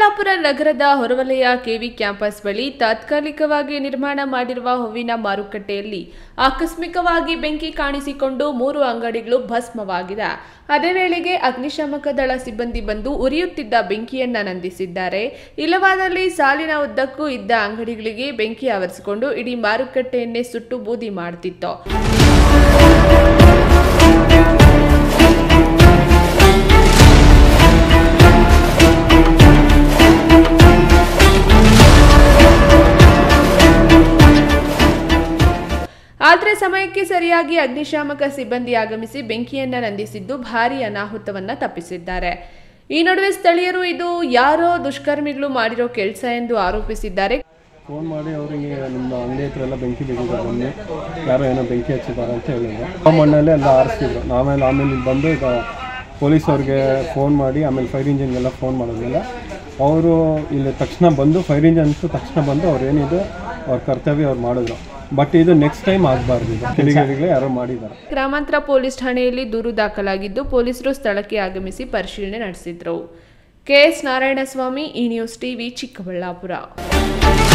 ಚಿಕ್ಕಬಳ್ಳಾಪುರ ನಗರದ ಹೊರವಲಯ KV campus ಬಳಿ ತಾತ್ಕಾಲಿಕವಾಗಿ ನಿರ್ಮಾಣ ಮಾಡಿರುವ ಹೂವಿನ ಮಾರುಕಟ್ಟೆಯಲ್ಲಿ ಆಕಸ್ಮಿಕವಾಗಿ ಬೆಂಕಿ ಕಾಣಿಸಿಕೊಂಡು ಮೂರು ಅಂಗಡಿಗಳು ಭಸ್ಮವಾಗಿದೆ ಅದೇ ವೇಳೆಗೆ ಅಗ್ನಿಶಾಮಕ ದಳ ಸಿಬ್ಬಂದಿ ಬಂದು ಉರಿಯುತ್ತಿದ್ದ ಬೆಂಕಿಯನ್ನ ನಂದಿಸಿದ್ದಾರೆ ಇಲ್ಲವಾದಲ್ಲಿ ಸಾಲಿನ ಉದ್ದಕ್ಕೂ ಇದ್ದ ಅಂಗಡಿಗಳಿಗೆ ಬೆಂಕಿ ಆವರಿಸಿಕೊಂಡು ಇಡೀ ಮಾರುಕಟ್ಟೆಯನ್ನೇ ಸುಟ್ಟು ಬೂದಿ ಮಾಡುತ್ತಿತ್ತು ಆದರೆ ಸಮಯಕ್ಕೆ ಸರಿಯಾಗಿ ಅಗ್ನಿಶಾಮಕ ಸಿಬ್ಬಂದಿ ಆಗಮಿಸಿ ಬೆಂಕಿಯನ್ನ ನಂದಿಸಿದ್ದು ಭಾರೀ ಅನಾಹುತವನ್ನ ತಪ್ಪಿಸಿದ್ದಾರೆ ಈ ನಡುವೆ ಸ್ಥಳೀಯರು ಇದು ಯಾರೋ ದುಷ್ಕರ್ಮಿಗಳು ಮಾಡಿರೋ ಕೆಲಸ ಎಂದು ಆರೋಪಿಸಿದ್ದಾರೆ ಫೋನ್ ಮಾಡಿ ಅವ್ರಿಗೆ ನಿಮ್ಮ ಅಂಗಡಿ ಹತ್ರ ಎಲ್ಲ ಬೆಂಕಿ ಬಿದ್ದಿದ್ದಾರೆ ಬನ್ನಿ ಯಾರೋ ಏನೋ ಬೆಂಕಿ ಹಚ್ಚಿದ್ದಾರೆ ಅಂತ ಹೇಳಿದ್ರು ಆ ಮಣ್ಣಲ್ಲೇ ಎಲ್ಲ ಆರಿಸ್ತಿದ್ರು ಆಮೇಲೆ ಆಮೇಲೆ ಇಲ್ಲಿ ಬಂದು ಈಗ ಪೊಲೀಸ್ ಅವ್ರಿಗೆ ಫೋನ್ ಮಾಡಿ ಆಮೇಲೆ ಫೈರ್ ಇಂಜಿನ್ಗೆಲ್ಲ ಫೋನ್ ಮಾಡಿದ್ಮೇಲೆ ಅವರು ಇಲ್ಲಿ ತಕ್ಷಣ ಬಂದು ಫೈರ್ ಇಂಜಿನ್ಸ್ ತಕ್ಷಣ ಬಂದು ಅವ್ರು ಏನಿದೆ ಅವ್ರ ಕರ್ತವ್ಯ ಅವ್ರು ಮಾಡಿದ್ರು ಬಟ್ ಇದು ನೆಕ್ಸ್ಟ್ ಟೈಮ್ ಆಗಬಾರ್ದು ಇದು ಕಿಡಿಗೇಡಿಗಳು ಯಾರೋ ಮಾಡಿದ್ದಾರೆ ಗ್ರಾಮಾಂತರ ಪೊಲೀಸ್ ಠಾಣೆಯಲ್ಲಿ ದೂರು ದಾಖಲಾಗಿದ್ದು ಪೊಲೀಸರು ಸ್ಥಳಕ್ಕೆ ಆಗಮಿಸಿ ಪರಿಶೀಲನೆ ನಡೆಸಿದ್ರು ಕೆಎಸ್ ನಾರಾಯಣಸ್ವಾಮಿ ಈ ನ್ಯೂಸ್ ಟಿವಿ ಚಿಕ್ಕಬಳ್ಳಾಪುರ